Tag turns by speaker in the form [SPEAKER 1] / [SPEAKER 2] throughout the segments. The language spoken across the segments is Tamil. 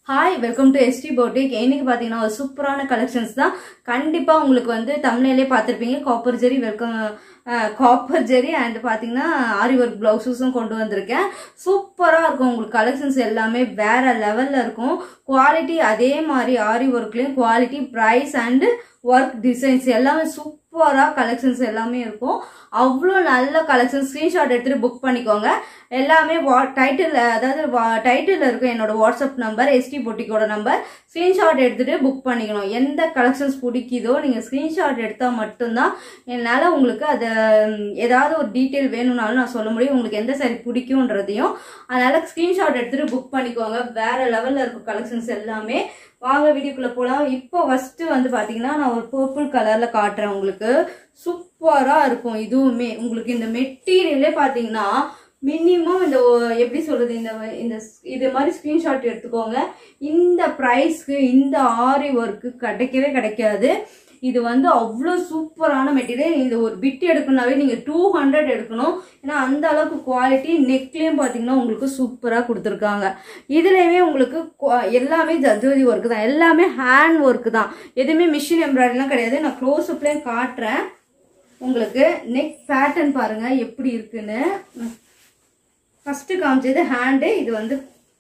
[SPEAKER 1] hi welcome to ST boutique இன்னைக்கு பார்த்தீங்கன்னா ஒரு சூப்பரான கலெக்ஷன்ஸ் தான் கண்டிப்பாக உங்களுக்கு வந்து தமிழ்நிலே பார்த்துருப்பீங்க copper zari welcome copper zari and பார்த்தீங்கன்னா ஆரி ஒர்க் ப்ளவுசஸும் கொண்டு வந்திருக்கேன் சூப்பராக இருக்கும் உங்களுக்கு கலெக்ஷன்ஸ் எல்லாமே வேற லெவலில் இருக்கும் குவாலிட்டி அதே மாதிரி ஆரி ஒர்க்லேயும் quality price and work designs எல்லாமே சூப்பராக கலெக்ஷன்ஸ் எல்லாமே இருக்கும் அவ்வளோ நல்ல கலெக்ஷன் ஸ்க்ரீன்ஷாட் எடுத்துகிட்டு புக் பண்ணிக்கோங்க எல்லாமே வா டைட்டில் அதாவது டைட்டில் இருக்கும் என்னோட வாட்ஸ்அப் நம்பர் எஸ்டி பொட்டிக்கோட நம்பர் ஸ்க்ரீன்ஷாட் எடுத்துகிட்டு புக் பண்ணிக்கணும் எந்த கலெக்ஷன்ஸ் பிடிக்குதோ நீங்கள் ஸ்க்ரீன்ஷாட் எடுத்தால் மட்டும்தான் என்னால் உங்களுக்கு அதை ம், ஏதாவது ஒரு டீட்டெயில் வேணும்னாலும் நான் சொல்ல முடியும் உங்களுக்கு எந்த சாரி பிடிக்குன்றதையும் அதனால் ஸ்க்ரீன்ஷாட் எடுத்துகிட்டு புக் பண்ணிக்கோங்க வேறு லெவலில் இருக்கும் கலெக்ஷன்ஸ் எல்லாமே வாங்க வீடியோக்குள்ளே போகலாம் இப்போ ஃபஸ்ட்டு வந்து பார்த்தீங்கன்னா நான் ஒரு பர்பிள் கலரில் காட்டுறேன் உங்களுக்கு சூப்பராக இருக்கும் இதுவுமே உங்களுக்கு இந்த மெட்டீரியலே பார்த்தீங்கன்னா மினிமம் இந்த ஒ- எப்படி சொல்றது இந்த இந்த ஸ்- இது மாதிரி ஸ்க்ரீன்ஷாட் எடுத்துக்கோங்க இந்த ப்ரைஸ்க்கு இந்த ஆரி ஒர்க்கு கிடைக்கவே கிடைக்காது இது வந்து அவ்வளோ சூப்பரான மெட்டீரியல் இந்த ஒரு பிட் எடுக்கணும்னாவே நீங்கள் டூ ஹண்ட்ரட் எடுக்கணும் ஏன்னா அந்த அளவுக்கு குவாலிட்டி நெக்லேயும் பார்த்தீங்கன்னா உங்களுக்கு சூப்பராக கொடுத்துருக்காங்க இதுலேயுமே உங்களுக்கு qua- எல்லாமே ஜர்ஜோதி ஒர்க்கு தான் எல்லாமே ஹேண்ட் ஒர்க்கு தான் எதுவுமே மிஷின் எம்ப்ராய்டரிலாம் கிடையாது நான் க்ளோஸ் அப்லேயும் காட்டுறேன் உங்களுக்கு நெக் பேட்டர்ன் பாருங்க எப்படி இருக்குன்னு ஃபர்ஸ்ட் காமிச்சது ஹேண்டு இது வந்து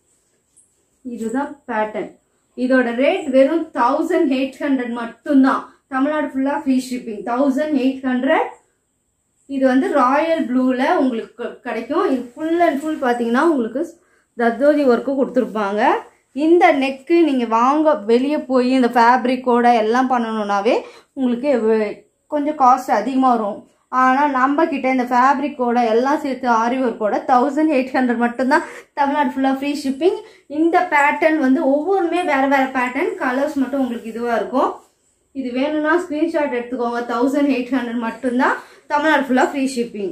[SPEAKER 1] இதுதான் பேட்டர்ன் இதோட ரேட் வெறும் தௌசண்ட் எயிட் ஹண்ட்ரட் மட்டும்தான் தமிழ்நாடு ஃபுல்லாக free shipping thousand eight hundred இது வந்து ராயல் ப்ளூவில் உங்களுக்கு க- கிடைக்கும் இது ஃபுல் அண்ட் ஃபுல் பார்த்தீங்கன்னா உங்களுக்கு தத்தோதி ஒர்க்கும் கொடுத்துருப்பாங்க இந்த நெக்கு நீங்கள் வாங்க வெளியே போய் இந்த ஃபேப்ரிக்கோட எல்லாம் பண்ணணுன்னாவே உங்களுக்கு வெ- கொஞ்சம் காஸ்ட் அதிகமாக வரும் ஆனால் நம்ம கிட்ட இந்த ஃபேப்ரிக்கோட எல்லாம் சேர்த்து ஆரி ஒர்க்கோட தௌசண்ட் எயிட் ஹண்ட்ரட் மட்டும்தான் தமிழ்நாடு ஃபுல்லாக ஃப்ரீ ஷிப்பிங் இந்த பேட்டர்ன் வந்து ஒவ்வொருமே வேறு வேறு பேட்டர்ன் கலர்ஸ் மட்டும் உங்களுக்கு இதுவாக இருக்கும் இது வேணும்னா ஸ்க்ரீன்ஷாட் எடுத்துக்கோங்க தௌசண்ட் எயிட் ஹண்ட்ரட் மட்டும்தான் தமிழ்நாடு ஃபுல்லாக ஃப்ரீ ஷிப்பிங்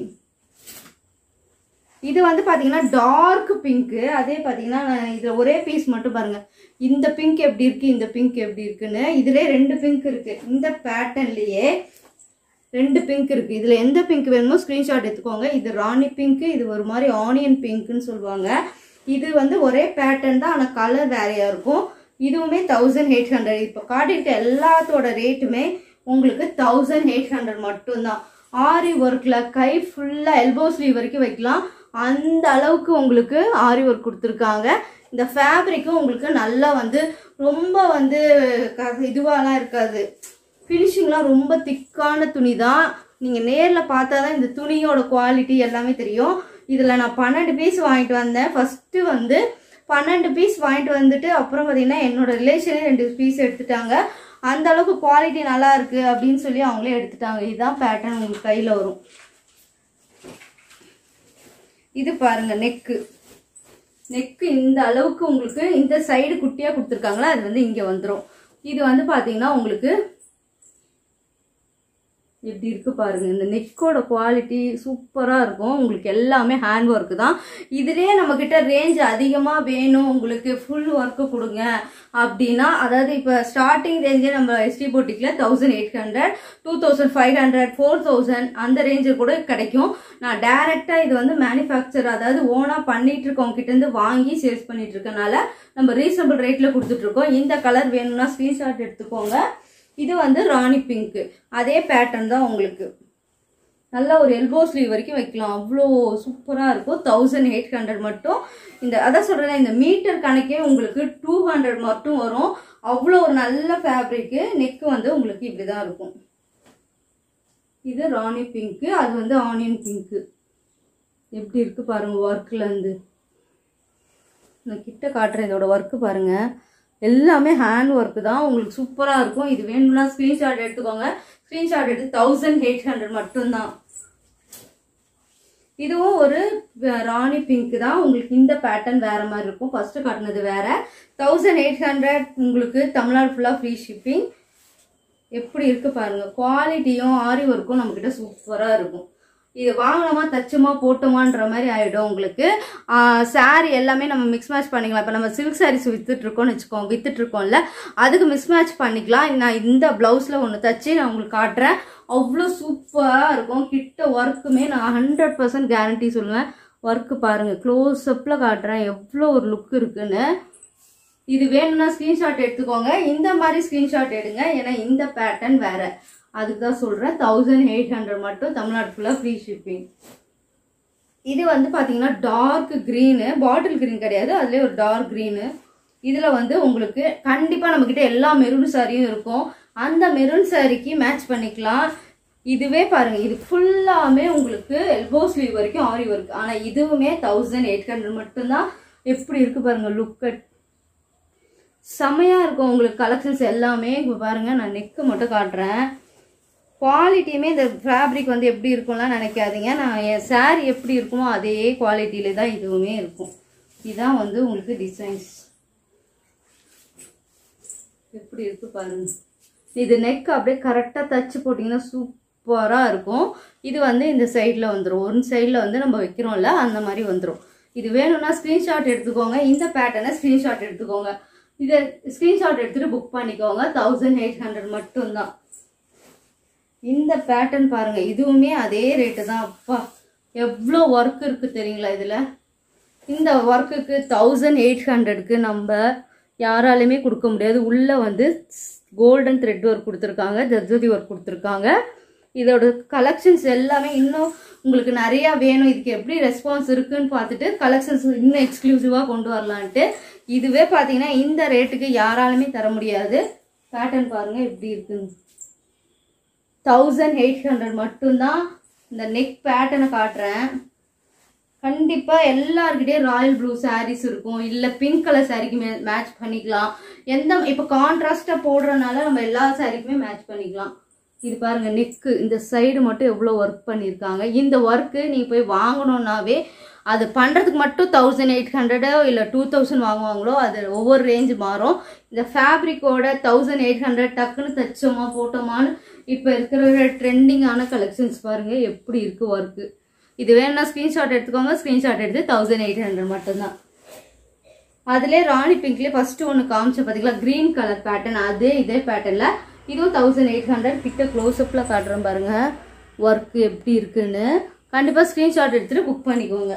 [SPEAKER 1] இது வந்து பார்த்தீங்கன்னா டார்க் பிங்க்கு அதே பார்த்தீங்கன்னா நான் இதில் ஒரே பீஸ் மட்டும் பாருங்க இந்த பிங்க் எப்படி இருக்கு இந்த பிங்க் எப்படி இருக்குன்னு இதுல ரெண்டு பிங்க் இருக்கு இந்த பேட்டர்ன்லயே ரெண்டு பிங்க் இருக்கு இதுல எந்த பிங்க் வேணுமோ ஸ்கிரீன்ஷாட் எடுத்துக்கோங்க இது ராணி பிங்க் இது ஒரு மாதிரி ஆனியன் பிங்க்னு சொல்லுவாங்க இது வந்து ஒரே பேட்டர்ன் தான் ஆனால் கலர் வேறையா இருக்கும் இதுவுமே தௌசண்ட் எயிட் ஹண்ட்ரட் இப்போ காட்டியிருக்க எல்லாத்தோட ரேட்டுமே உங்களுக்கு தௌசண்ட் எயிட் ஹண்ட்ரட் மட்டும்தான் ஆரி ஒர்க்கில் கை ஃபுல்லாக எல்போ ஸ்லீவ் வரைக்கும் வைக்கலாம் அந்த அளவுக்கு உங்களுக்கு ஆரி ஒர்க் கொடுத்துருக்காங்க இந்த ஃபேப்ரிக்கும் உங்களுக்கு நல்லா வந்து ரொம்ப வந்து க- இதுவாலாம் இருக்காது ஃபினிஷிங்லாம் ரொம்ப திக்கான துணி தான் நீங்கள் நேரில் பார்த்தா தான் இந்த துணியோட குவாலிட்டி எல்லாமே தெரியும் இதில் நான் பன்னெண்டு பீஸ் வாங்கிட்டு வந்தேன் ஃபஸ்ட்டு வந்து பன்னெண்டு பீஸ் வாங்கிட்டு வந்துட்டு அப்புறம் பார்த்தீங்கன்னா என்னோட ரிலேஷனே ரெண்டு பீஸ் எடுத்துட்டாங்க அந்த அளவுக்கு குவாலிட்டி நல்லா இருக்கு அப்படின்னு சொல்லி அவங்களே எடுத்துட்டாங்க இதுதான் பேட்டர்ன் உங்களுக்கு கையில் வரும் இது பாருங்க நெக்கு நெக்கு இந்த அளவுக்கு உங்களுக்கு இந்த சைடு குட்டியாக கொடுத்துருக்காங்களா அது வந்து இங்கே வந்துடும் இது வந்து பார்த்தீங்கன்னா உங்களுக்கு எப்படி இருக்கு பாருங்க இந்த நெக்கோட குவாலிட்டி சூப்பராக இருக்கும் உங்களுக்கு எல்லாமே ஹேண்ட் ஒர்க்கு தான் இதுலேயே நம்மக்கிட்ட ரேஞ்ச் அதிகமாக வேணும் உங்களுக்கு ஃபுல் ஒர்க்கு கொடுங்க அப்படின்னா அதாவது இப்போ ஸ்டார்டிங் ரேஞ்சே நம்ம எஸ்டி போட்டிக்கில் thousand eight hundred two thousand five hundred four thousand அந்த ரேஞ்சில் கூட கிடைக்கும் நான் டைரெக்டாக இது வந்து மேனுஃபேக்சர் அதாவது ஓனாக பண்ணிட்டு இருக்கவங்க கிட்டேருந்து வாங்கி சேல்ஸ் பண்ணிட்டு இருக்கனால நம்ம ரீசனபிள் ரேட்டில் கொடுத்துட்ருக்கோம் இந்த கலர் வேணும்னா ஸ்க்ரீன்ஷாட் எடுத்துக்கோங்க இது வந்து ராணி பிங்க்கு அதே பேட்டர்ன் தான் உங்களுக்கு நல்ல ஒரு எல்போ ஸ்லீவ் வரைக்கும் வைக்கலாம் அவ்வளோ சூப்பராக இருக்கும் தௌசண்ட் எயிட் ஹண்ட்ரட் மட்டும் இந்த அதான் சொல்கிறேன் இந்த மீட்டர் கணக்கே உங்களுக்கு டூ ஹண்ட்ரட் மட்டும் வரும் அவ்வளோ ஒரு நல்ல ஃபேப்ரிக்கு நெக்கு வந்து உங்களுக்கு இப்படி தான் இருக்கும் இது ராணி பிங்க்கு அது வந்து ஆனியன் பிங்க்கு எப்படி இருக்கு பாருங்க ஒர்க்கில் இருந்து நான் கிட்ட காட்டுறேன் இதோட ஒர்க்கு பாருங்க எல்லாமே ஹேண்ட் ஒர்க்கு தான் உங்களுக்கு சூப்பராக இருக்கும் இது வேணும்னா ஸ்க்ரீன்ஷாட் எடுத்துக்கோங்க ஸ்க்ரீன்ஷாட் எடுத்து தௌசண்ட் எயிட் ஹண்ட்ரட் மட்டும்தான் இதுவும் ஒரு வ- ராணி பிங்க் தான் உங்களுக்கு இந்த பேட்டர்ன் வேற மாதிரி இருக்கும் ஃபர்ஸ்ட் காட்டினது வேற தௌசண்ட் எயிட் ஹண்ட்ரட் உங்களுக்கு தமிழ்நாடு ஃபுல்லாக ஃப்ரீ ஷிப்பிங் எப்படி இருக்கு பாருங்க குவாலிட்டியும் ஆரி ஒர்க்கும் நம்மக்கிட்ட சூப்பராக இருக்கும் இது வாங்கினோமா தச்சோமா போட்டோமான்ற மாதிரி ஆயிடும் உங்களுக்கு சாரி எல்லாமே நம்ம மிக்ஸ் மேட்ச் பண்ணிக்கலாம் இப்போ நம்ம சில்க் சாரீஸ் வித்துட்டு இருக்கோம்னு வச்சுக்கோங்க வித்துட்டு இருக்கோம்ல அதுக்கு மிஸ் மேட்ச் பண்ணிக்கலாம் நான் இந்த பிளவுஸ்ல ஒன்று தச்சு நான் உங்களுக்கு காட்டுறேன் அவ்வளோ சூப்பராக இருக்கும் கிட்ட ஒர்க்குமே நான் ஹண்ட்ரட் பர்சன்ட் கேரண்டி சொல்லுவேன் ஒர்க்கு பாருங்க க்ளோஸ் அப்பில் காட்டுறேன் எவ்வளோ ஒரு லுக் இருக்குன்னு இது வேணும்னா ஸ்கிரீன்ஷாட் எடுத்துக்கோங்க இந்த மாதிரி ஸ்கிரீன்ஷாட் எடுங்க ஏன்னா இந்த பேட்டர்ன் வேற அதுக்கு தான் சொல்கிறேன் தௌசண்ட் எயிட் ஹண்ட்ரட் மட்டும் தமிழ்நாடு ஃபுல்லாக ஃப்ரீ ஷிப்பிங் இது வந்து பார்த்தீங்கன்னா டார்க் க்ரீனு பாட்டில் க்ரீன் கிடையாது அதுலேயே ஒரு டார்க் க்ரீனு இதில் வந்து உங்களுக்கு கண்டிப்பாக நம்மக்கிட்ட எல்லா மெரூன் சாரியும் இருக்கும் அந்த மெரூன் சாரிக்கு மேட்ச் பண்ணிக்கலாம் இதுவே பாருங்க இது ஃபுல்லாமே உங்களுக்கு எல்போ ஸ்லீவ் வரைக்கும் ஆரி ஒர்க் ஆனால் இதுவுமே தௌசண்ட் எயிட் ஹண்ட்ரட் மட்டும்தான் எப்படி இருக்கு பாருங்க லுக்கட் செமையா இருக்கும் உங்களுக்கு கலெக்ஷன்ஸ் எல்லாமே இப்போ பாருங்க நான் நெக்கு மட்டும் காட்டுறேன் குவாலிட்டியுமே இந்த ஃபேப்ரிக் வந்து எப்படி இருக்கும்லாம் நினைக்காதீங்க நான் என் saree எப்படி இருக்குமோ அதே குவாலிட்டியில தான் இதுவுமே இருக்கும் இதான் வந்து உங்களுக்கு டிசைன்ஸ் எப்படி இருக்கு பாருங்க இது நெக் அப்படியே கரெக்டாக தச்சு போட்டிங்கன்னா சூப்பராக இருக்கும் இது வந்து இந்த சைடில் வந்துடும் ஒரு சைடில் வந்து நம்ம வைக்கிறோம்ல அந்த மாதிரி வந்துடும் இது வேணும்னா ஸ்க்ரீன்ஷாட் எடுத்துக்கோங்க இந்த பேட்டர்னை ஸ்க்ரீன்ஷாட் எடுத்துக்கோங்க இதை ஸ்க்ரீன்ஷாட் எடுத்துகிட்டு புக் பண்ணிக்கோங்க தௌசண்ட் எயிட் ஹண்ட்ரட் மட்டும்தான் இந்த பேட்டர்ன் பாருங்க இதுவுமே அதே ரேட்டு தான் அப்பா எவ்வளோ ஒர்க் இருக்கு தெரியுங்களா இதில் இந்த ஒர்க்குக்கு தௌசண்ட் எயிட் ஹண்ட்ரட்க்கு நம்ம யாராலுமே கொடுக்க முடியாது உள்ளே வந்து கோல்டன் த்ரெட் ஒர்க் கொடுத்துருக்காங்க ஜர்ஜரி ஒர்க் கொடுத்துருக்காங்க இதோட கலெக்ஷன்ஸ் எல்லாமே இன்னும் உங்களுக்கு நிறையா வேணும் இதுக்கு எப்படி ரெஸ்பான்ஸ் இருக்குன்னு பார்த்துட்டு கலெக்ஷன்ஸ் இன்னும் எக்ஸ்க்ளூசிவாக கொண்டு வரலான்ட்டு இதுவே பார்த்தீங்கன்னா இந்த ரேட்டுக்கு யாராலுமே தர முடியாது பேட்டர்ன் பாருங்க எப்படி இருக்குன்னு தௌசண்ட் எயிட் ஹண்ட்ரட் மட்டும்தான் இந்த நெக் பேட்டர்னை காட்டுறேன் கண்டிப்பாக எல்லாருக்கிட்டே ராயல் ப்ளூ sarees இருக்கும் இல்லை பிங்க் கலர் சாரிக்கு மே மேட்ச் பண்ணிக்கலாம் எந்த இப்போ கான்ட்ராஸ்டாக போடுறதுனால நம்ம எல்லா சாரிக்குமே மேட்ச் பண்ணிக்கலாம் இது பாருங்க நெக்கு இந்த சைடு மட்டும் எவ்வளோ ஒர்க் பண்ணியிருக்காங்க இந்த ஒர்க்கு நீங்கள் போய் வாங்கணுன்னாவே அது பண்ணுறதுக்கு மட்டும் தௌசண்ட் எயிட் ஹண்ட்ரடோ இல்லை டூ தௌசண்ட் வாங்குவாங்களோ அது ஒவ்வொரு ரேஞ்ச் மாறும் இந்த ஃபேப்ரிக்கோட தௌசண்ட் எயிட் ஹண்ட்ரட் டக்குன்னு தைச்சோமா போட்டோமான்னு இப்போ இருக்கிற ட்ரெண்டிங்கான கலெக்ஷன்ஸ் பாருங்கள் எப்படி இருக்குது ஒர்க்கு இது வேணும்னா ஸ்க்ரீன்ஷாட் எடுத்துக்கோங்க ஸ்க்ரீன்ஷாட் எடுத்து தௌசண்ட் எயிட் ஹண்ட்ரட் மட்டும்தான் அதிலே ராணி பிங்க்லேயே ஃபஸ்ட்டு ஒன்று காமிச்ச பார்த்தீங்களா க்ரீன் கலர் பேட்டர்ன் அதே இதே பேட்டர்னில் இதுவும் தௌசண்ட் எயிட் ஹண்ட்ரட் கிட்ட க்ளோஸ்அப்பில் காட்டுறேன் பாருங்க ஒர்க்கு எப்படி இருக்குன்னு கண்டிப்பாக ஸ்க்ரீன்ஷாட் எடுத்துகிட்டு புக் பண்ணிக்கோங்க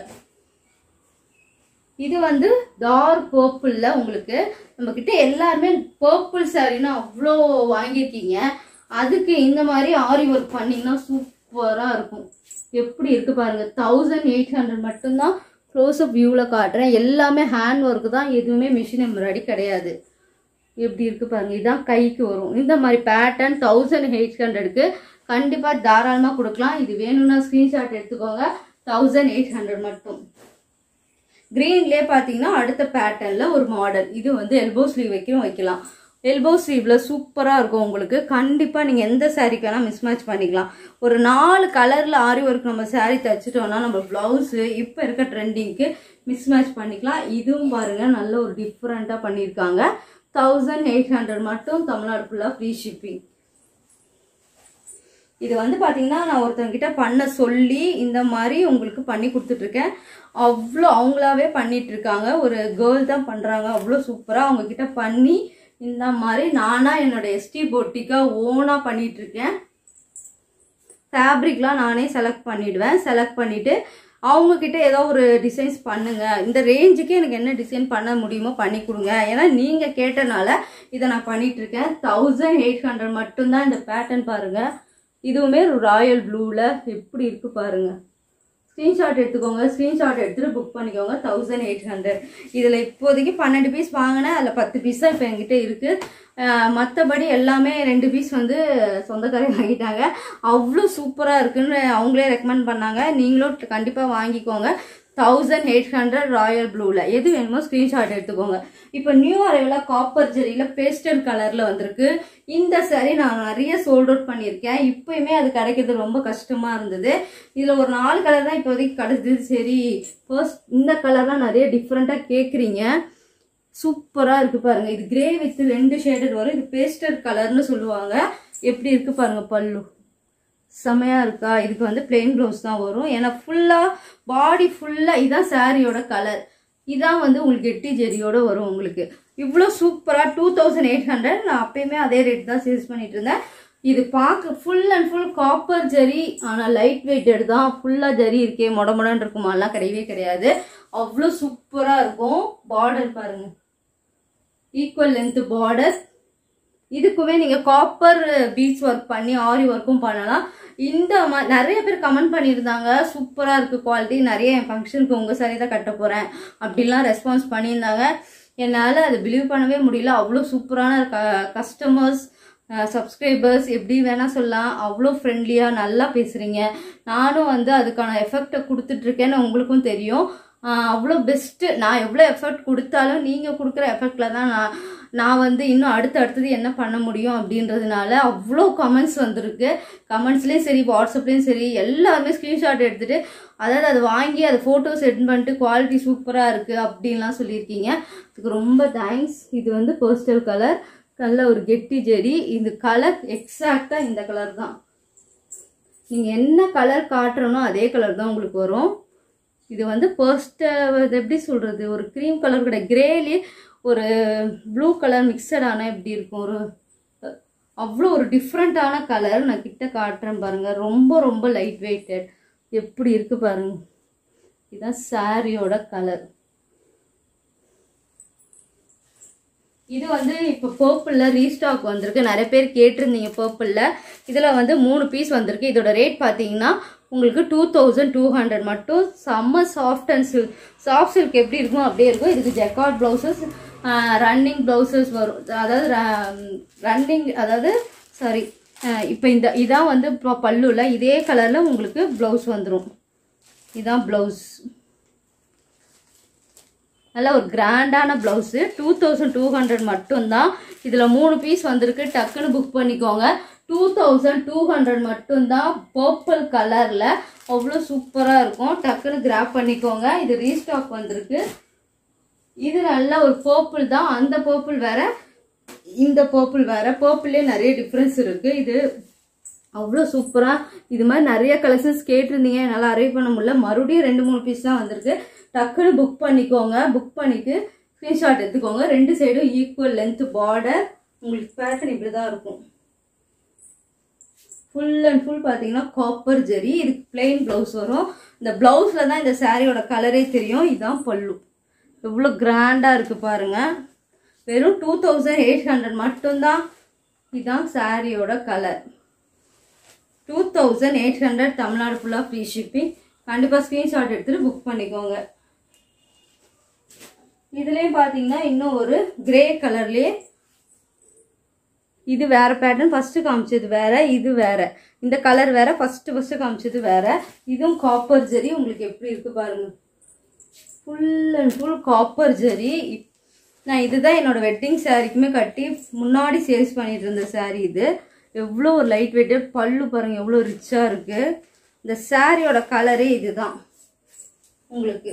[SPEAKER 1] இது வந்து டார்க் பர்பிளில் உங்களுக்கு நம்மக்கிட்ட எல்லாருமே பர்பிள் சாரின்னா அவ்வளோ வாங்கியிருக்கீங்க அதுக்கு இந்த மாதிரி ஆரி ஒர்க் பண்ணிங்கன்னா சூப்பராக இருக்கும் எப்படி இருக்கு பாருங்க தௌசண்ட் எயிட் ஹண்ட்ரட் மட்டும்தான் க்ளோஸ்அப் வியூவில் காட்டுறேன் எல்லாமே ஹேண்ட் ஒர்க்கு தான் எதுவுமே மிஷின் எம்ப்ராய்டரி கிடையாது எப்படி இருக்கு பாருங்க இதுதான் கைக்கு வரும் இந்த மாதிரி பேட்டர்ன் தௌசண்ட் எயிட் ஹண்ட்ரடுக்கு கண்டிப்பாக தாராளமாக கொடுக்கலாம் இது வேணும்னா ஸ்க்ரீன்ஷாட் எடுத்துக்கோங்க தௌசண்ட் எயிட் ஹண்ட்ரட் மட்டும் கிரீன்லேயே பார்த்தீங்கன்னா அடுத்த பேட்டர்னில் ஒரு மாடல் இது வந்து எல்போ ஸ்லீவ் வைக்கவும் வைக்கலாம் எல்போ ஸ்லீவில் சூப்பராக இருக்கும் உங்களுக்கு கண்டிப்பாக நீங்கள் எந்த சாரீக்கு வேணால் மிஸ்மேட்ச் பண்ணிக்கலாம் ஒரு நாலு கலரில் ஆரி ஒர்க் நம்ம saree தைச்சிட்டோம்னா நம்ம ப்ளவுஸு இப்போ இருக்க ட்ரெண்டிங்க்கு மிஸ்மேட்ச் பண்ணிக்கலாம் இதுவும் பாருங்கள் நல்ல ஒரு டிஃப்ரெண்ட்டாக பண்ணியிருக்காங்க தௌசண்ட் எயிட் ஹண்ட்ரட் மட்டும் தமிழ்நாடு ஃபுல்லாக ஃப்ரீ ஷிப்பிங் இது வந்து பார்த்தீங்கன்னா நான் ஒருத்தவங்கிட்ட பண்ண சொல்லி இந்த மாதிரி உங்களுக்கு பண்ணி கொடுத்துட்ருக்கேன் அவ்வளோ அவங்களாவே பண்ணிட்டு இருக்காங்க ஒரு கேர்ள் தான் பண்ணுறாங்க அவ்வளோ சூப்பராக அவங்க கிட்ட பண்ணி இந்த மாதிரி நானாக என்னோட எஸ்டி பொட்டிக்காக ஓனாக பண்ணிட்டு இருக்கேன் ஃபேப்ரிக்லாம் நானே செலக்ட் பண்ணிடுவேன் செலக்ட் பண்ணிவிட்டு அவங்கக்கிட்ட ஏதோ ஒரு டிசைன்ஸ் பண்ணுங்க இந்த ரேஞ்சுக்கு எனக்கு என்ன டிசைன் பண்ண முடியுமோ பண்ணி கொடுங்க ஏன்னா நீங்கள் கேட்டனால இதை நான் பண்ணிட்டு இருக்கேன் தௌசண்ட் எயிட் ஹண்ட்ரட் மட்டும்தான் இந்த பேட்டர்ன் பாருங்க இதுவுமே ஒரு ராயல் ப்ளூவில் எப்படி இருக்கு பாருங்க ஸ்க்ரீன்ஷாட் எடுத்துக்கோங்க ஸ்க்ரீன்ஷாட் எடுத்துகிட்டு புக் பண்ணிக்கோங்க தௌசண்ட் எயிட் ஹண்ட்ரட் இதில் இப்போதைக்கு பன்னெண்டு பீஸ் வாங்கினேன் அதில் பத்து பீஸ் தான் இப்போ என்கிட்ட இருக்குது மற்றபடி எல்லாமே ரெண்டு பீஸ் வந்து சொந்தக்காரங்க வாங்கிட்டாங்க அவ்வளோ சூப்பராக இருக்குன்னு அவங்களே ரெக்கமெண்ட் பண்ணாங்க நீங்களும் கண்டிப்பாக வாங்கிக்கோங்க தௌசண்ட் எயிட் ஹண்ட்ரட் ராயல் ப்ளூவில் எது வேணுமோ ஸ்க்ரீன்ஷாட் எடுத்துக்கோங்க இப்போ நியூ அரைவலாக காப்பர் ஜெரியில் பேஸ்டல் கலரில் வந்திருக்கு இந்த saree நான் நிறைய சோல்ட் அவுட் பண்ணியிருக்கேன் இப்போயுமே அது கிடைக்கிறது ரொம்ப கஷ்டமாக இருந்தது இதில் ஒரு நாலு கலர் தான் இப்போதைக்கு கிடைச்சது சரி ஃபர்ஸ்ட் இந்த கலர்லாம் நிறைய டிஃப்ரெண்ட்டாக கேட்குறீங்க சூப்பராக இருக்குது பாருங்கள் இது கிரே வித் ரெண்டு ஷேடட் வரும் இது பேஸ்டல் கலர்னு சொல்லுவாங்க எப்படி இருக்குது பாருங்கள் பல்லு செமையாக இருக்கா இதுக்கு வந்து பிளெயின் ப்ளவுஸ் தான் வரும் ஏன்னா ஃபுல்லாக பாடி ஃபுல்லாக இதான் சாரியோட கலர் இதான் வந்து உங்களுக்கு எட்டி ஜெரியோட வரும் உங்களுக்கு இவ்வளோ சூப்பராக டூ தௌசண்ட் எயிட் ஹண்ட்ரட் நான் அப்பயுமே அதே ரேட் தான் சேல்ஸ் பண்ணிட்டு இருந்தேன் இது பார்க்க full and full copper zari ஆனால் லைட் வெயிட்டட் தான் ஃபுல்லாக ஜரி இருக்கே மொட மொடன்னு இருக்குமாலாம் கிடையவே கிடையாது அவ்வளோ சூப்பராக இருக்கும் பார்டர் பாருங்க ஈக்குவல் லென்த் பார்டர் இதுக்குமே நீங்க காப்பர் பீட்ஸ் ஒர்க் பண்ணி ஆரி ஒர்க்கும் பண்ணலாம் இந்த மா- நிறைய பேர் கமெண்ட் பண்ணியிருந்தாங்க சூப்பரா இருக்கு குவாலிட்டி நிறைய என் ஃபங்க்ஷனுக்கு உங்க சாரி தான் கட்ட போறேன் அப்படிலாம் ரெஸ்பான்ஸ் பண்ணியிருந்தாங்க என்னால் அதை பிலீவ் பண்ணவே முடியல அவ்வளோ சூப்பரான கஸ்டமர்ஸ் சப்ஸ்கிரைபர்ஸ் எப்படி வேணா சொல்லலாம் அவ்வளோ ஃப்ரெண்ட்லியாக நல்லா பேசுகிறீங்க நானும் வந்து அதுக்கான எஃபெக்டை கொடுத்துட்ருக்கேன்னு உங்களுக்கும் தெரியும் ஆஹ் அவ்வளோ பெஸ்ட்டு நான் எவ்வளோ எஃபெக்ட் கொடுத்தாலும் நீங்கள் கொடுக்குற எஃபெக்டில் தான் நான் நான் வந்து இன்னும் அடுத்து அடுத்தது என்ன பண்ண முடியும் அப்படின்றதுனால அவ்வளோ கமெண்ட்ஸ் வந்திருக்கு கமெண்ட்ஸ்லேயும் சரி வாட்ஸ்அப்லேயும் சரி எல்லாருமே ஸ்க்ரீன்ஷாட் எடுத்துகிட்டு அதாவது அதை வாங்கி அதை ஃபோட்டோஸ் சென்ட் பண்ணிட்டு குவாலிட்டி சூப்பராக இருக்குது அப்படின்லாம் சொல்லியிருக்கீங்க அதுக்கு ரொம்ப தேங்க்ஸ் இது வந்து பர்ஸ்டல் கலர் நல்ல ஒரு கெட்டி ஜெரி இந்த கலர் எக்ஸாக்டாக இந்த கலர் தான் நீங்கள் என்ன கலர் காட்டுறனோ அதே கலர் தான் உங்களுக்கு வரும் இது வந்து ஃபர்ஸ்ட் இது எப்படி சொல்கிறது ஒரு க்ரீம் கலர் கூட கிரேலி ஒரு ப்ளூ கலர் மிக்சடான எப்படி இருக்கும் ஒரு அவ்வளோ ஒரு டிஃப்ரெண்ட்டான கலர் நான் கிட்ட காட்டுறேன் பாருங்க ரொம்ப ரொம்ப லைட் வெயிட்டட் எப்படி இருக்கு பாருங்க இதுதான் சாரியோட கலர் இது வந்து இப்போ பர்பிளில் ரீஸ்டாக் வந்திருக்கு நிறைய பேர் கேட்டிருந்தீங்க பர்பிளில் இதில் வந்து மூணு பீஸ் வந்திருக்கு இதோட ரேட் பார்த்தீங்கன்னா உங்களுக்கு டூ தௌசண்ட் டூ ஹண்ட்ரட் மட்டும் செம்ம soft and silk soft silk எப்படி இருக்கும் அப்படியே இருக்கும் இதுக்கு ஜெக்கார்ட் ப்ளவுசஸ் ரன்னிங் ப்ளவுசஸ் வரும் அதாவது ரன்னிங் அதாவது சாரி இப்போ இந்த இதான் வந்து இப்போ பல்லுல இதே கலரில் உங்களுக்கு ப்ளவுஸ் வந்துடும் இதான் ப்ளவுஸ் நல்ல ஒரு கிராண்டான blouse two thousand two hundred மட்டும்தான் இதில் மூணு பீஸ் வந்திருக்கு டக்குன்னு புக் பண்ணிக்கோங்க டூ தௌசண்ட் டூ ஹண்ட்ரட் மட்டும்தான் பர்பிள் கலரில் அவ்வளோ சூப்பராக இருக்கும் டக்குன்னு கிராப் பண்ணிக்கோங்க இது ரீஸ்டாக் வந்திருக்கு இது நல்ல ஒரு பர்பிள் தான் அந்த பர்பிள் வேற இந்த பர்பிள் வேற பர்பிள்லேயே நிறைய டிஃப்ரென்ஸ் இருக்கு இது அவ்வளோ சூப்பராக இது மாதிரி நிறைய கலெக்ஷன்ஸ் கேட்டிருந்தீங்க என்னால் அரைவ் பண்ண முடியல மறுபடியும் ரெண்டு மூணு பீஸ் தான் வந்திருக்கு டக்குன்னு புக் பண்ணிக்கோங்க புக் பண்ணிட்டு ஸ்க்ரீன்ஷாட் எடுத்துக்கோங்க ரெண்டு சைடும் ஈக்குவல் லென்த் பார்டர் உங்களுக்கு பேட்டர்ன் இப்படி தான் இருக்கும் ஃபுல் அண்ட் ஃபுல் பார்த்தீங்கன்னா காப்பர் ஜெரி இதுக்கு பிளெயின் ப்ளவுஸ் வரும் இந்த ப்ளவுஸில் தான் இந்த சாரியோட கலரே தெரியும் இதுதான் பல்லு எவ்வளோ கிராண்டாக இருக்குது பாருங்க வெறும் டூ தௌசண்ட் எயிட் ஹண்ட்ரட் மட்டும்தான் இதுதான் சாரியோட colour two thousand eight hundred Tamil Nadu ஃபுல்லாக ஃப்ரீ ஷிப்பிங் கண்டிப்பாக ஸ்க்ரீன்ஷாட் எடுத்துகிட்டு புக் பண்ணிக்கோங்க இதுலேயும் பார்த்தீங்கன்னா இன்னும் ஒரு கிரே கலர்லேயே இது வேற பேட்டர்ன் ஃபர்ஸ்ட் காமிச்சது வேற இது வேற இந்த கலர் வேற ஃபர்ஸ்ட் ஃபர்ஸ்ட் காமிச்சது வேற இதுவும் காப்பர் ஜெரி உங்களுக்கு எப்படி இருக்கு பாருங்க full and full copper zari நான் இதுதான் என்னோட வெட்டிங் சாரிக்குமே கட்டி முன்னாடி சேல்ஸ் பண்ணிட்டு இருந்த சாரி இது எவ்வளோ ஒரு லைட் வெயிட்டட் பல்லு பாருங்க எவ்வளோ ரிச்சாக இருக்கு இந்த சாரியோட கலரே இதுதான் உங்களுக்கு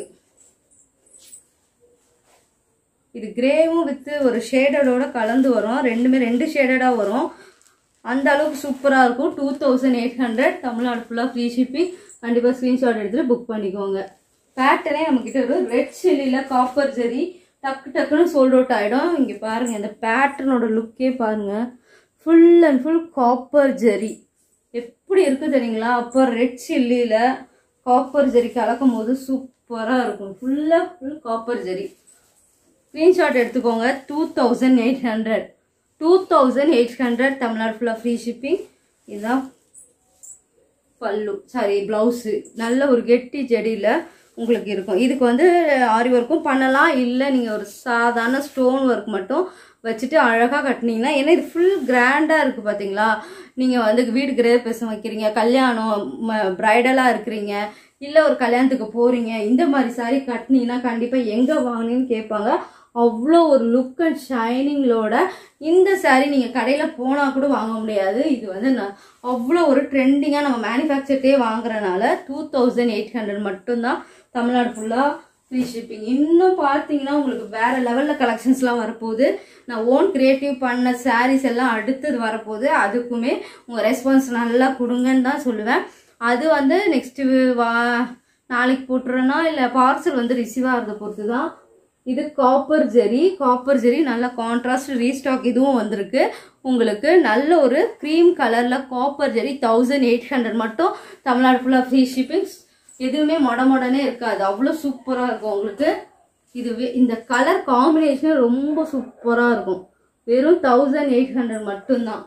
[SPEAKER 1] இது கிரேவும் வித்து ஒரு ஷேடடோட கலந்து வரும் ரெண்டுமே ரெண்டு ஷேடடாக வரும் அந்த அளவுக்கு சூப்பராக இருக்கும் two thousand eight hundred Tamil Nadu ஃபுல்லாக ஃப்ரீ ஷிப்பிங் கண்டிப்பாக ஸ்க்ரீன்ஷாட் எடுத்துகிட்டு புக் பண்ணிக்கோங்க பேட்டர்னே நம்மக்கிட்ட ஒரு ரெட் சில்லியில் காப்பர் ஜெரி டக்கு டக்குன்னு சோல்ட் அவுட் ஆகிடும் இங்கே பாருங்கள் இந்த பேட்டர்னோட லுக்கே பாருங்கள் full and full copper zari எப்படி இருக்குது தெரியுங்களா அப்போ ரெட் சில்லியில் காப்பர் ஜெரி கலக்கும் போது சூப்பராக இருக்கும் ஃபுல்லாக ஃபுல் காப்பர் ஜெரி ஸ்க்ரீன்ஷாட் எடுத்துக்கோங்க two thousand eight hundred two thousand eight hundred Tamil Nadu ஃபுல்லாக ஃப்ரீ ஷிப்பிங் இதுதான் பல்லு சாரி ப்ளவுஸு நல்ல ஒரு கெட்டி ஜெடியில் உங்களுக்கு இருக்கும் இதுக்கு வந்து ஆரி ஒர்க்கும் பண்ணலாம் இல்லை நீங்கள் ஒரு சாதாரண ஸ்டோன் ஒர்க் மட்டும் வச்சுட்டு அழகாக கட்டினீங்கன்னா ஏன்னா இது ஃபுல் கிராண்டாக இருக்குது பார்த்தீங்களா நீங்கள் வந்து வீடு கிரே பேசம் வைக்கிறீங்க கல்யாணம் ப்ரைடலாக இருக்கிறீங்க இல்லை ஒரு கல்யாணத்துக்கு போகிறீங்க இந்த மாதிரி சாரி கட்டினீங்கன்னா கண்டிப்பாக எங்கே வாங்கினீங்கன்னு கேட்பாங்க அவ்வளோ ஒரு லுக் அண்ட் ஷைனிங்களோட இந்த saree நீங்கள் கடையில் போனால் கூட வாங்க முடியாது இது வந்து நான் அவ்வளோ ஒரு ட்ரெண்டிங்காக நம்ம மேனுஃபேக்சர்ட்டே வாங்குறனால டூ தௌசண்ட் எயிட் ஹண்ட்ரட் மட்டும்தான் தமிழ்நாடு ஃபுல்லாக ஃப்ரீ ஷிப்பிங் இன்னும் பார்த்தீங்கன்னா உங்களுக்கு வேற லெவலில் கலெக்ஷன்ஸ்லாம் வரப்போகுது நான் ஓன் கிரியேட்டிவ் பண்ண sarees எல்லாம் அடுத்தது வரப்போகுது அதுக்குமே உங்கள் ரெஸ்பான்ஸ் நல்லா கொடுங்கன்னு தான் சொல்லுவேன் அது வந்து நெக்ஸ்ட்டு வா நாளைக்கு போட்டுறேன்னா இல்லை பார்சல் வந்து ரிசீவ் ஆகிறத பொறுத்து தான் இது காப்பர் ஜெரி காப்பர் ஜெரி நல்ல கான்ட்ராஸ்ட் ரீஸ்டாக் இதுவும் வந்திருக்கு உங்களுக்கு நல்ல ஒரு க்ரீம் கலரில் copper zari thousand eight hundred மட்டும் தமிழ்நாடு ஃபுல்லாக ஃப்ரீ ஷிப்பிங் எதுவுமே மொட மொடனே இருக்காது அவ்வளோ சூப்பராக இருக்கும் உங்களுக்கு இது வே- இந்த கலர் காம்பினேஷன் ரொம்ப சூப்பராக இருக்கும் வெறும் தௌசண்ட் எயிட் ஹண்ட்ரட் மட்டும்தான்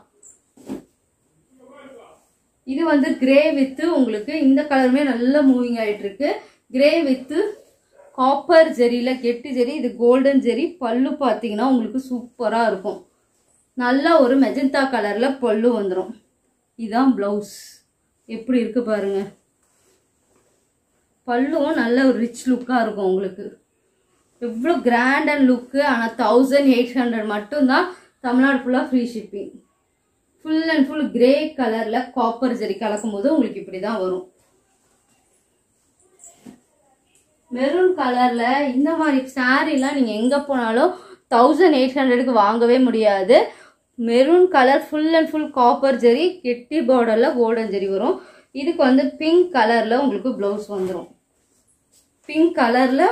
[SPEAKER 1] இது வந்து கிரே வித்து உங்களுக்கு இந்த கலருமே நல்ல மூவிங் ஆயிட்டு இருக்கு கிரே வித்து காப்பர் ஜெரியில கெட்டு ஜெரி இது கோல்டன் ஜெரி பல்லு பார்த்தீங்கன்னா உங்களுக்கு சூப்பராக இருக்கும் நல்ல ஒரு மெஜந்தா கலர்ல பல்லு வந்துடும் இதுதான் ப்ளவுஸ் எப்படி இருக்கு பாருங்க பல்லுவும் நல்ல ஒரு ரிச் லுக்காக இருக்கும் உங்களுக்கு எவ்வளோ கிராண்ட் அண்ட் லுக்கு ஆனால் தௌசண்ட் எயிட் ஹண்ட்ரட் மட்டும்தான் தமிழ்நாடு ஃபுல்லாக free shipping full and full grey கலரில் காப்பர் ஜெரி கலக்கும் போது உங்களுக்கு இப்படி தான் வரும் மெரூன் கலரில் இந்த மாதிரி சாரீலாம் நீங்கள் எங்கே போனாலும் தௌசண்ட் எயிட் ஹண்ட்ரடுக்கு வாங்கவே முடியாது maroon colour full and full copper zari கெட்டி பார்டரில் கோல்டன் ஜெரி வரும் இதுக்கு வந்து பிங்க் கலரில் உங்களுக்கு ப்ளவுஸ் வந்துடும் பிங்க் கலரில்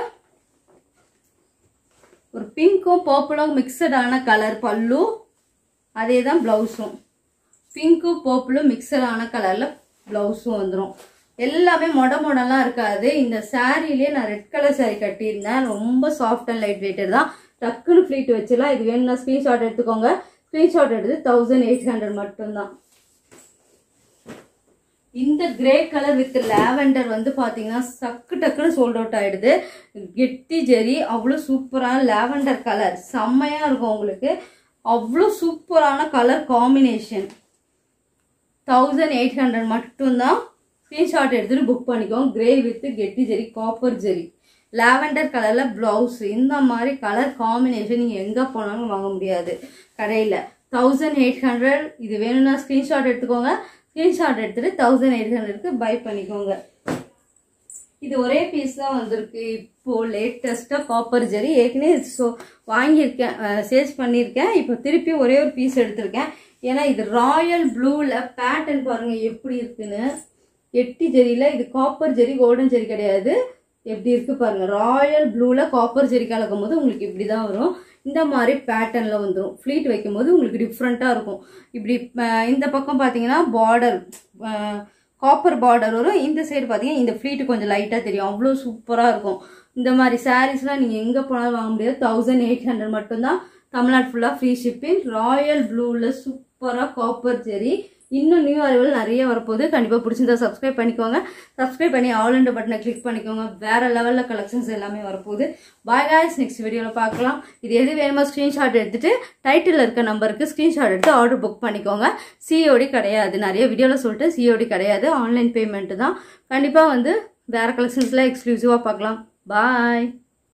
[SPEAKER 1] ஒரு பிங்க்கும் பர்பிளும் மிக்சடான கலர் பல்லு அதே தான் ப்ளவுஸும் பிங்க்கும் பர்பிளும் மிக்சடான கலரில் ப்ளவுஸும் வந்துடும் எல்லாமே மொட மொடலாம் இருக்காது இந்த சாரீலேயே நான் ரெட் கலர் saree கட்டியிருந்தேன் ரொம்ப சாஃப்ட் அண்ட் லைட் வெயிட்டட் தான் டக்குன்னு ஃப்ளீட் வச்சுலாம் இது வேணும்னா ஸ்க்ரீன்ஷாட் எடுத்துக்கோங்க ஸ்க்ரீன்ஷாட் எடுத்து தௌசண்ட் எயிட் ஹண்ட்ரட் மட்டும்தான் இந்த கிரே கலர் வித் லாவெண்டர் வந்து பார்த்தீங்கன்னா சக்கு டக்குன்னு சோல்ட் அவுட் ஆயிடுது கெட்டி ஜெரி அவ்வளோ சூப்பரான லாவெண்டர் கலர் செம்மையா இருக்கும் உங்களுக்கு அவ்வளோ சூப்பரான colour combination thousand eight hundred மட்டும்தான் ஸ்க்ரீன்ஷாட் எடுத்துட்டு புக் பண்ணிக்கோங்க கிரே வித் கெட்டி ஜெரி காப்பர் ஜெரி லாவெண்டர் கலரில் ப்ளவுஸ் இந்த மாதிரி கலர் காம்பினேஷன் நீங்கள் எங்கே போனாலும் வாங்க முடியாது கடையில் தௌசண்ட் எயிட் ஹண்ட்ரட் இது வேணும்னா ஸ்க்ரீன்ஷாட் எடுத்துக்கோங்க ஸ்க்ரீன்ஷாட் எடுத்துட்டு தௌசண்ட் எயிட் ஹண்ட்ரட்க்கு பை பண்ணிக்கோங்க இது ஒரே பீஸ் தான் வந்திருக்கு இப்போ லேட்டஸ்ட்டாக காப்பர் ஜெரி ஏற்கனவே ஸோ வாங்கியிருக்கேன் சேல்ஸ் பண்ணியிருக்கேன் இப்போ திருப்பி ஒரே ஒரு பீஸ் எடுத்திருக்கேன் ஏன்னா இது ராயல் ப்ளூவில் பேட்டர்ன் பாருங்க எப்படி இருக்குன்னு எட்டி ஜெரியில் இது காப்பர் ஜெரி கோல்டன் ஜெரி கிடையாது எப்படி இருக்கு பாருங்க ராயல் ப்ளூவில் காப்பர் ஜெரி கலக்கும் போது உங்களுக்கு இப்படி தான் வரும் இந்த மாதிரி பேட்டர்னில் வந்துடும் ஃப்ளீட் வைக்கும்போது உங்களுக்கு டிஃப்ரெண்ட்டாக இருக்கும் இப்படி அஹ், இந்த பக்கம் பார்த்தீங்கன்னா பார்டர் காப்பர் பார்டர் வரும் இந்த சைடு பார்த்தீங்கன்னா இந்த ஃப்ளீட்டு கொஞ்சம் லைட்டாக தெரியும் அவ்வளோ சூப்பராக இருக்கும் இந்த மாதிரி சாரீஸ்லாம் நீங்கள் எங்கே போனாலும் வாங்க முடியாது தௌசண்ட் எயிட் ஹண்ட்ரட் மட்டும்தான் தமிழ்நாடு ஃபுல்லாக ஃப்ரீ ஷிப்பிங் ராயல் ப்ளூவில் சூப்பராக காப்பர் ஜெரி இன்னும் நியூ அரைவல் நிறைய வரப்போகுது கண்டிப்பாக பிடிச்சிருந்தா சப்ஸ்கிரைப் பண்ணிக்கோங்க சப்ஸ்கிரைப் பண்ணி ஆல் இண்ட் பட்டனை கிளிக் பண்ணிக்கோங்க வேற லெவலில் கலெக்ஷன்ஸ் எல்லாமே வரப்போகுது பாய் காய்ஸ் நெக்ஸ்ட் வீடியோவில் பார்க்கலாம் இது எது வேணுமோ ஸ்க்ரீன்ஷாட் எடுத்துட்டு டைட்டில் இருக்க நம்பருக்கு ஸ்க்ரீன்ஷாட் எடுத்து ஆர்டர் புக் பண்ணிக்கோங்க சிஓடி கிடையாது நிறைய வீடியோவில் சொல்லிட்டு சிஓடி கிடையாது ஆன்லைன் பேமெண்ட்டு தான் கண்டிப்பாக வந்து வேற கலெக்ஷன்ஸ்லாம் எக்ஸ்க்ளூசிவாக பார்க்கலாம் பாய்